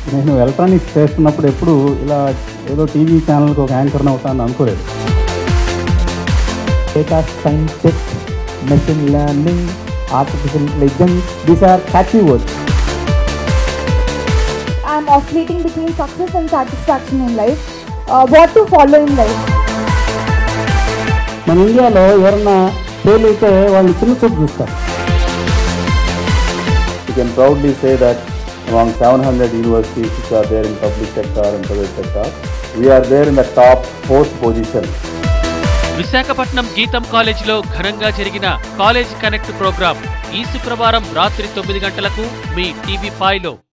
నేను ఎలక్ట్రానిక్స్ చేస్తున్నప్పుడు ఎప్పుడు ఇలా ఏదో టీవీ ఛానల్కి ఒక యాంకర్ని అవుతాను అనుకోలేదు data scientist, machine learning, artificial intelligence. These are catchy words. I'm oscillating between success and satisfaction in life. Uh, what to follow in life? మన ఇండియాలో ఎవరన్నా ఫెయిల్ అయితే వాళ్ళు చిన్న చూపు చూస్తారు We can proudly say that among 700 universities which are there in public sector and private sector, we are there in the top fourth position. Visakhapatnam గీతం కాలేజీలో ఘనంగా జరిగిన కాలేజ్ కనెక్ట్ ప్రోగ్రాం ఈ శుక్రవారం రాత్రి తొమ్మిది గంటలకు మీ టీవీ ఫైవ్ లో